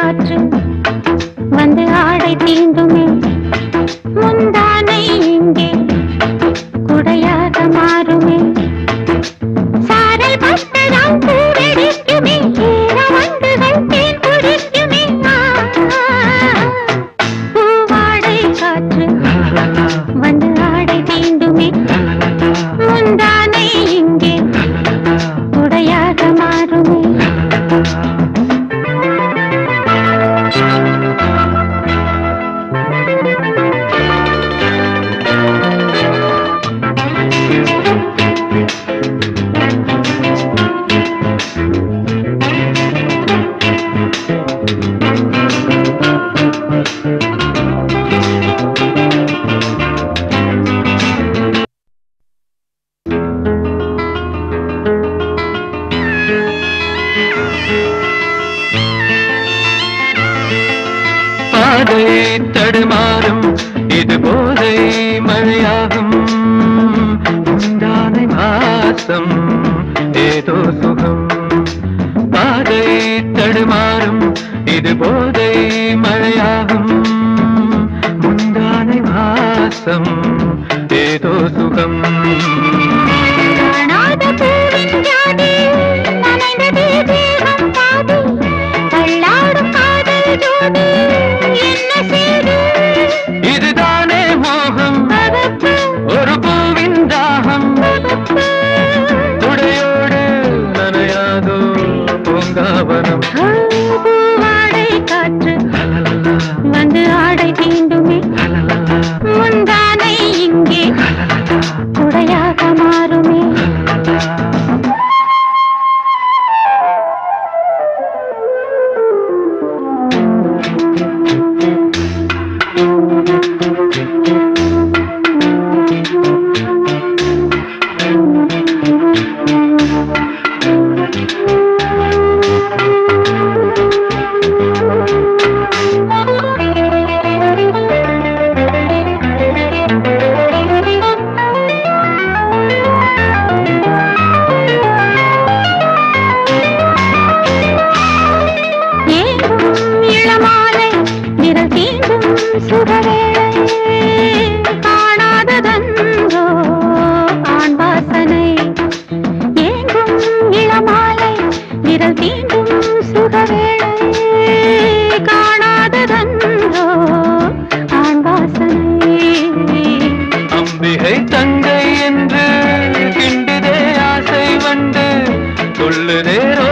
காற்று வந்து ஆடை தீண்டுமே முந்தானை இங்கே குடையாக மாறுமே சாரல் பட்டதால் பூவெடிக்குமே ஈரவண்டுகள் தேன் குடிக்குமே ஆ, பூவாடை காற்று வந்து ஆடை தீண்டுமே முந்தானை இங்கே குடையாக மாறுமே பாதை தடுமாறும் இது போதை மழையாகும் உண்டானை மாசம் ஏதோ சுகம் பாதை தடுமாறும் இது போதை மழையாகும் முந்தானை மாசம் ஏதோ சுகம் காணாத பூவின் ஜாதி நனைந்ததே தேகம் பாதி தள்ளாடும் காதல் ஜோடி என்ன செய்து இதுதானே மோகம் பதப்பு ஒரு பூவின் தாகம் பதப்பு துடையோடு நனையாதோ பூங்காவனம் பூவாடை காற்று லலலலா, வந்து ஆடை தீண்டுமே லலலலா, முந்தானை இங்கே லலலலா, குடையாக மாறுமே லலலலா. ஏங்கும் இளமாலை விரல் தீண்டும் சுகவேளை காணாததன்றோ ஆண் வாசனை ஏங்கும் இளமாலை விரல் தீண்டும் சுகவேளை காணாததன்றோ ஆண் வாசனை அம்பிகை தங்கை என்று கிண்டுதே ஆசை வண்டு கொள்ளுதே